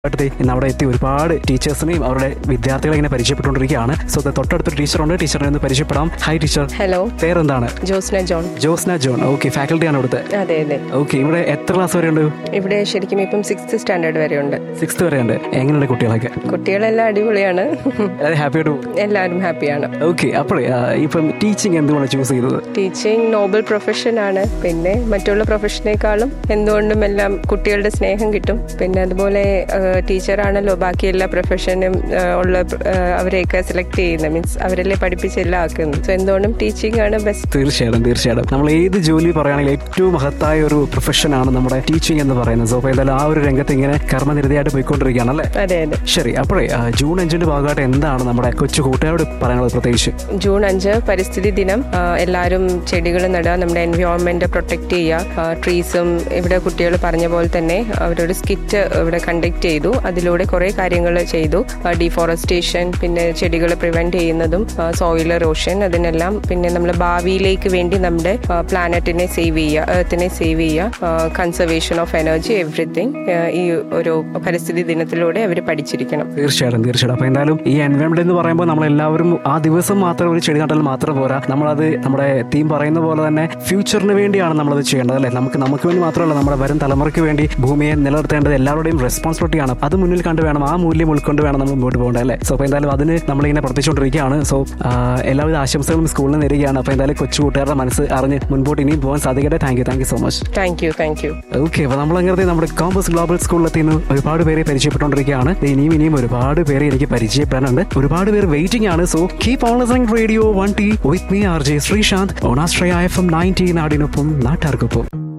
അടുത്ത് ഇന്ന് അവിടെ എത്തി ഒരുപാട് ടീച്ചേഴ്സിനെയും അവരുടെ വിദ്യാർത്ഥികളെ ഇങ്ങനെ പരിചയപ്പെട്ടുകൊണ്ടിരിക്കുകയാണ് സോ തൊട്ടടുത്തൊരു ടീച്ചറുണ്ട് ടീച്ചറിനെ ഒന്ന് പരിചയപ്പെടാം ഹൈ ടീച്ചർ ഹലോ പേരെന്താണ് Josna John Josna John okay ഫാക്കൽറ്റിയാണ് ഇവിടുത്തെ അതെ അതെ ഓക്കെ ഇവിടെ എത്ര ക്ലാസ് വരെ ഉണ്ട് ഇവിടെ ശരിക്കും ഇപ്പം സിക്സ്ത് സ്റ്റാൻഡേർഡ് വരെ ഉണ്ട് സിക്സ്ത് വരെ ഉണ്ട് എങ്ങനെയുണ്ട് കുട്ടികളൊക്കെ കുട്ടികളെല്ലാം അടിപൊളിയാണ് എല്ലാവരും ഹാപ്പി ആയിട്ട് പോകും എല്ലാവരും ഹാപ്പിയാണ് ഓക്കെ അപ്പോഴേ ആ, ഇപ്പം ടീച്ചിങ് എന്തുകൊണ്ട് ചൂസ് ചെയ്തത് ടീച്ചിങ് നോബൽ പ്രൊഫഷനാണ് പിന്നെ മറ്റുള്ള പ്രൊഫഷനേക്കാളും എന്തുകൊണ്ടും എല്ലാം കുട്ടികളുടെ സ്നേഹം കിട്ടും പിന്നെ അതുപോലെ ടീച്ചറാണല്ലോ ബാക്കി എല്ലാ പ്രൊഫഷനും ഉള്ള ആ, അവരെയൊക്കെ സെലക്ട് ചെയ്യുന്നത് മീൻസ് അവരല്ലേ പഠിപ്പിച്ചെല്ലാം ആക്കുന്നത് സോ എന്തുകൊണ്ടും ടീച്ചിങ് ആണ് ബെസ്റ്റ് തീർച്ചയായിട്ടും തീർച്ചയായിട്ടും നമ്മൾ ഏത് ജോലി പറയുകയാണെങ്കിൽ ഏറ്റവും മഹത്തായ ഒരു പ്രൊഫഷനാണ് നമ്മുടെ ടീച്ചിങ് എന്ന് പറയുന്നത് സോ അപ്പോൾ എന്തായാലും ആ ഒരു രംഗത്ത് ഇങ്ങനെ കർമ്മനിരതയായിട്ട് പോയിക്കൊണ്ടിരിക്കുകയാണ് അല്ലേ അതെ അതെ ശരി അപ്പോഴേ ആ, ജൂൺ അഞ്ചിന്റെ ഭാഗമായിട്ട് എന്താണ് നമ്മുടെ കൊച്ചു കൂട്ടുകാരോട് പറയാനുള്ളത് പ്രത്യേകിച്ച് ജൂൺ അഞ്ച് പരിസ്ഥിതി ദിനം ആ, എല്ലാവരും ചെടികൾ നടുക നമ്മുടെ എൻവയോൺമെന്റ് പ്രൊട്ടക്ട് ചെയ്യുക ട്രീസും ഇവിടെ കുട്ടികൾ പറഞ്ഞ പോലെ തന്നെ അവരൊരു സ്കിറ്റ് ഇവിടെ കണ്ടക്ട് ചെയ്തു അതിലൂടെ കുറേ കാര്യങ്ങൾ ചെയ്തു ഡിഫോറസ്റ്റേഷൻ പിന്നെ ചെടികൾ പ്രിവെന്റ് ചെയ്യുന്നതും സോയിൽ റോഷൻ അതിനെല്ലാം പിന്നെ നമ്മൾ ഭാവിയിലേക്ക് വേണ്ടി നമ്മുടെ പ്ലാനറ്റിനെ സേവ് ചെയ്യുക എർത്തിനെ സേവ് ചെയ്യുക കൺസർവേഷൻ ഓഫ് എനർജി എവറിത്തിങ് ഈ ഒരു പരിസ്ഥിതി ദിനത്തിലൂടെ അവർ പഠിച്ചിരിക്കണം തീർച്ചയായിട്ടും തീർച്ചയായിട്ടും അപ്പോൾ എന്തായാലും ഈ എൻവയോൺമെന്റ് എന്ന് പറയുമ്പോൾ നമ്മൾ എല്ലാവരും ആ ദിവസം മാത്രം ഒരു ചെടി നട്ടാൽ മാത്രം പോരാ നമ്മളത് നമ്മുടെ തീം പറയുന്ന പോലെ തന്നെ ഫ്യൂച്ചറിന് വേണ്ടിയാണ് നമ്മളത് ചെയ്യേണ്ടത് അല്ലേ നമുക്ക് നമുക്ക് വേണ്ടി മാത്രമല്ല നമ്മുടെ വരും തലമുറയ്ക്ക് വേണ്ടി ഭൂമിയെ നിലനിർത്തേണ്ടത് എല്ലാവരുടെയും റെസ്പോൺസിബിലിറ്റിയാണ് അത് മുന്നിൽ കണ്ടു വേണം ആ മൂല്യം ഉൾക്കൊണ്ട് വേണം നമ്മൾ മുമ്പോട്ട് പോകേണ്ടത് അല്ലേ സോ അപ്പോൾ എന്തായാലും അതിന് നമ്മളിങ്ങനെ പ്രവർത്തിച്ചുകൊണ്ടിരിക്കുകയാണ് സോ എല്ലാവിധ ആശംസകളും സ്കൂളിൽ നിന്ന് നേരുകയാണ് അപ്പോൾ എന്തായാലും കൊച്ചു കൂട്ടുകാരുടെ മനസ്സ് അറിഞ്ഞ് മുൻപോട്ട് ഇനിയും പോകാൻ സാധിക്കട്ടെ thank you thank you so much thank you thank you okay അപ്പോൾ നമ്മൾ അങ്ങനെ നമ്മുടെ കോമ്പസ് ഗ്ലോബൽ സ്കൂളിലെത്തി നിന്ന് ഒരുപാട് പേരെ പരിചയപ്പെട്ടുകൊണ്ടിരിക്കുകയാണ് ദേ ഇനിയും ഇനിയും ഒരുപാട് പേരെ എനിക്ക് പരിചയപ്പെടാനുണ്ട് ഒരുപാട് പേര് വെയിറ്റിംഗ് ആണ് so keep on listening radio one T with me R J Sreesanth ഓണാശ്രയ എഫ് എം നയൻറ്റീൻ നാടിനൊപ്പം നാട്ടാർക്കൊപ്പം